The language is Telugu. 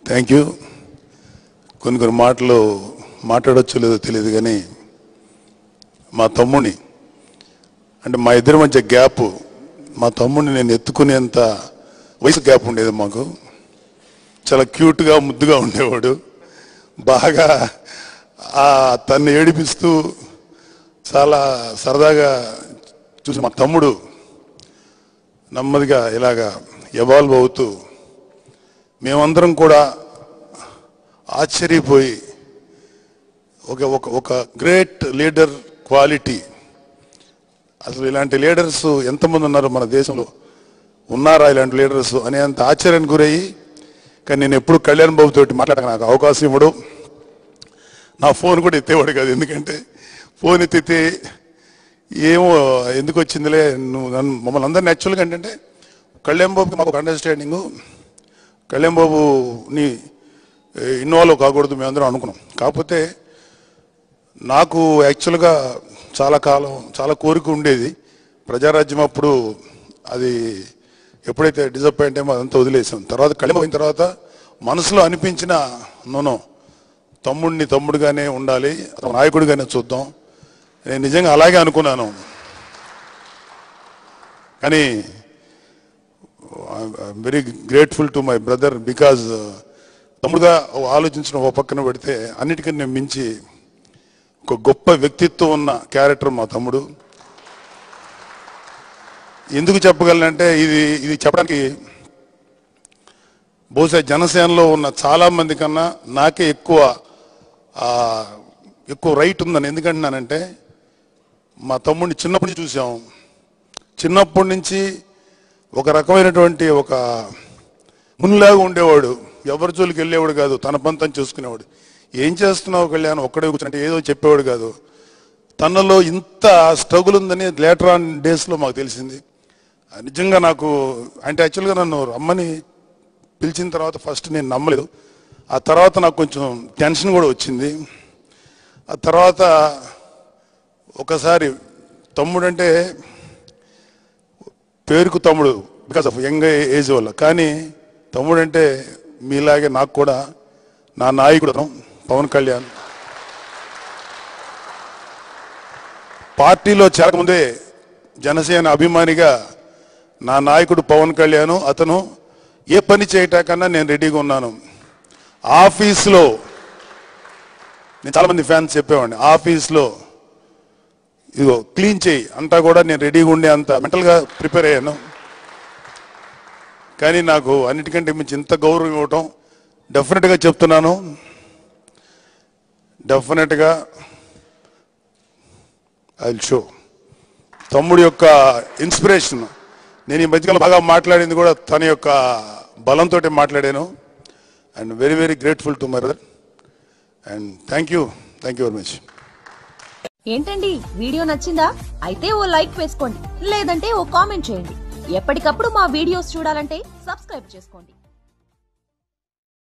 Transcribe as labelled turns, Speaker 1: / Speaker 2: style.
Speaker 1: థ్యాంక్ యూ కొన్ని కొన్ని మాటలు మాట్లాడొచ్చో లేదో తెలియదు కానీ మా తమ్ముడిని అంటే మా ఇద్దరి మధ్య గ్యాప్ మా తమ్ముడిని నేను ఎత్తుకునేంత వయసు గ్యాప్ ఉండేది మాకు చాలా క్యూట్గా ముద్దుగా ఉండేవాడు బాగా ఆ తన్ని ఏడిపిస్తూ చాలా సరదాగా చూసి మా తమ్ముడు నెమ్మదిగా ఇలాగా ఎవాల్వ్ అవుతూ మేమందరం కూడా ఆశ్చర్యపోయి ఒక ఒక ఒక గ్రేట్ లీడర్ క్వాలిటీ అసలు ఇలాంటి లీడర్స్ ఎంతమంది ఉన్నారు మన దేశంలో ఉన్నారా ఇలాంటి లీడర్స్ అనేంత ఆశ్చర్యానికి గురయ్యి కానీ నేను ఎప్పుడు కళ్యాణ్ బాబు తోటి మాట్లాడక నాకు అవకాశం ఇవ్వడు నా ఫోన్ కూడా ఎత్తేవాడు కాదు ఎందుకంటే ఫోన్ ఎత్తితే ఏమో ఎందుకు వచ్చిందిలే నువ్వు నన్ను మమ్మల్ని అందరినీ యాక్చువల్గా ఏంటంటే కళ్యాణ్ బాబుకి మాకు ఒక అండర్స్టాండింగు కళ్యాణ్ బాబుని ఇన్వాల్వ్ కాకూడదు మేమందరం అనుకున్నాం కాకపోతే నాకు యాక్చువల్గా చాలా కాలం చాలా కోరిక ఉండేది ప్రజారాజ్యం అప్పుడు అది ఎప్పుడైతే డిసప్పాయింట్ అయ్యో అదంతా వదిలేసాం తర్వాత కళ్యాణ్ పోయిన తర్వాత మనసులో అనిపించిన నూనె తమ్ముడిని తమ్ముడుగానే ఉండాలి అతను నాయకుడిగానే చూద్దాం నేను నిజంగా అలాగే అనుకున్నాను కానీ very grateful to my brother because తమ్ముడుగా ఆలోచించిన ఒక పక్కన పెడితే అన్నిటికన్నా మించి ఒక గొప్ప వ్యక్తిత్వం ఉన్న క్యారెక్టర్ మా తమ్ముడు ఎందుకు చెప్పగలనంటే ఇది ఇది చెప్పడానికి బహుశా జనసేనలో ఉన్న చాలా మంది కన్నా నాకే ఎక్కువ ఆ, ఎక్కువ రైట్ ఉందని ఎందుకంటున్నానంటే మా తమ్ముడిని చిన్నప్పటి నుంచి చూసాం చిన్నప్పటి నుంచి ఒక రకమైనటువంటి ఒక మునిలాగా ఉండేవాడు ఎవరి జోలికి వెళ్ళేవాడు కాదు తన పంతం చూసుకునేవాడు ఏం చేస్తున్నావు కళ్యాణ్ ఒక్కడే కూర్చుంటే ఏదో చెప్పేవాడు కాదు తనలో ఇంత స్ట్రగుల్ ఉందని లేటర్ ఆన్ డేస్లో మాకు తెలిసింది నిజంగా నాకు అంటే యాక్చువల్గా నన్ను రమ్మని పిలిచిన తర్వాత ఫస్ట్ నేను నమ్మలేదు ఆ తర్వాత నాకు కొంచెం టెన్షన్ కూడా వచ్చింది ఆ తర్వాత ఒకసారి తమ్ముడు అంటే పేరుకు తమ్ముడు బికాస్ ఆఫ్ యంగ్ ఏజ్ వల్ల కానీ తమ్ముడు అంటే మీలాగే నాకు కూడా నా నాయకుడు పవన్ కళ్యాణ్ పార్టీలో చేరకముందే జనసేన అభిమానిగా నా నాయకుడు పవన్ కళ్యాణ్ అతను ఏ పని చేయటాకన్నా నేను రెడీగా ఉన్నాను ఆఫీస్లో నేను చాలా మంది ఫ్యాన్స్ చెప్పేవాడిని ఆఫీస్లో ఇదిగో క్లీన్ చేయి అంతా కూడా నేను రెడీగా ఉండే అంత మెంటల్గా ప్రిపేర్ అయ్యాను కానీ నాకు అన్నిటికంటే మించి ఇంత గౌరవం ఇవ్వటం డెఫినెట్గా చెప్తున్నాను డెఫినెట్గా ఐ షో తమ్ముడి యొక్క ఇన్స్పిరేషన్ నేను ఈ మధ్యకాలం బాగా మాట్లాడింది కూడా తన యొక్క బలంతో మాట్లాడాను and very very grateful to my brother and thank you thank you very much
Speaker 2: ఏంటండి వీడియో నచ్చిందా అయితే ఓ లైక్ వేసుకోండి లేదంటే ఓ కామెంట్ చేయండి ఎప్పటికప్పుడు మా వీడియోస్ చూడాలంటే సబ్స్క్రైబ్ చేసుకోండి